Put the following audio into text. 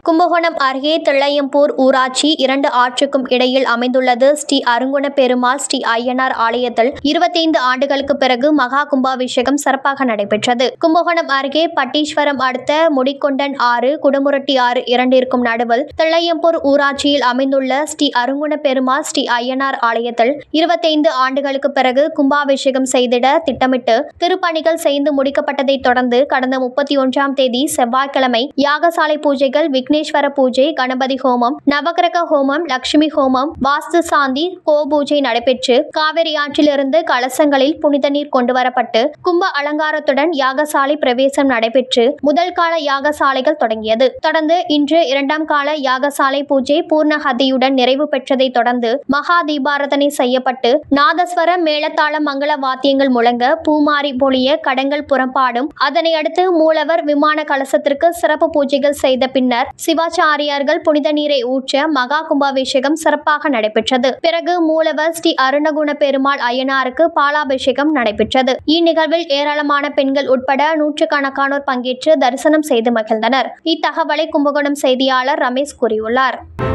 கும்பகோணம் அருகே திள்ளையம்பூர் ஊராட்சி இரண்டு ஆற்றுக்கும் இடையில் அமைந்துள்ளது ஸ்ரீ அருங்குண பெருமாள் ஸ்ரீ ஐயனார் ஆலயத்தில் இருபத்தைந்து ஆண்டுகளுக்கு பிறகு மகா கும்பாபிஷேகம் சிறப்பாக நடைபெற்றது கும்பகோணம் அருகே பட்டீஸ்வரம் அடுத்த முடிக்கொண்டன் ஆறு குடமுரட்டி ஆறு இரண்டிற்கும் நடுவில் திள்ளையம்பூர் ஊராட்சியில் அமைந்துள்ள ஸ்ரீ அருங்குண பெருமாள் ஸ்ரீ ஐயனார் ஆலயத்தில் இருபத்தைந்து ஆண்டுகளுக்கு பிறகு கும்பாபிஷேகம் செய்திட திட்டமிட்டு திருப்பணிகள் செய்து முடிக்கப்பட்டதைத் தொடர்ந்து கடந்த முப்பத்தி ஒன்றாம் தேதி செவ்வாய்க்கிழமை யாகசாலை பூஜைகள் விக்னேஸ்வர பூஜை கணபதி ஹோமம் நவகிரக ஹோமம் லட்சுமி ஹோமம் வாஸ்து சாந்தி கோ பூஜை நடைபெற்று காவிரி ஆற்றிலிருந்து கலசங்களில் புனித நீர் கொண்டுவரப்பட்டு கும்ப அலங்காரத்துடன் யாகசாலை பிரவேசம் நடைபெற்று முதல் கால யாகசாலைகள் தொடங்கியது தொடர்ந்து இன்று இரண்டாம் கால யாகசாலை பூஜை பூர்ணஹதியுடன் நிறைவு பெற்றதைத் தொடர்ந்து மகா தீபாரதனை செய்யப்பட்டு நாதஸ்வர மேளதாள மங்கள வாத்தியங்கள் முழங்க பூமாரி பொழிய கடங்கள் புறப்பாடும் அதனை அடுத்து மூலவர் விமான கலசத்திற்கு சிறப்பு பூஜைகள் செய்த பின்னர் சிவாச்சாரியார்கள் புனித நீரை ஊற்ற மகா கும்பாபிஷேகம் சிறப்பாக நடைபெற்றது பிறகு மூலவர் ஸ்ரீ அருணகுண பெருமாள் அய்யனாருக்கு பாலாபிஷேகம் நடைபெற்றது இந்நிகழ்வில் ஏராளமான பெண்கள் உட்பட நூற்றுக்கணக்கானோர் பங்கேற்று தரிசனம் செய்து மகிழ்ந்தனர் இத்தகவலை கும்பகோணம் செய்தியாளர் ரமேஷ் கூறியுள்ளார்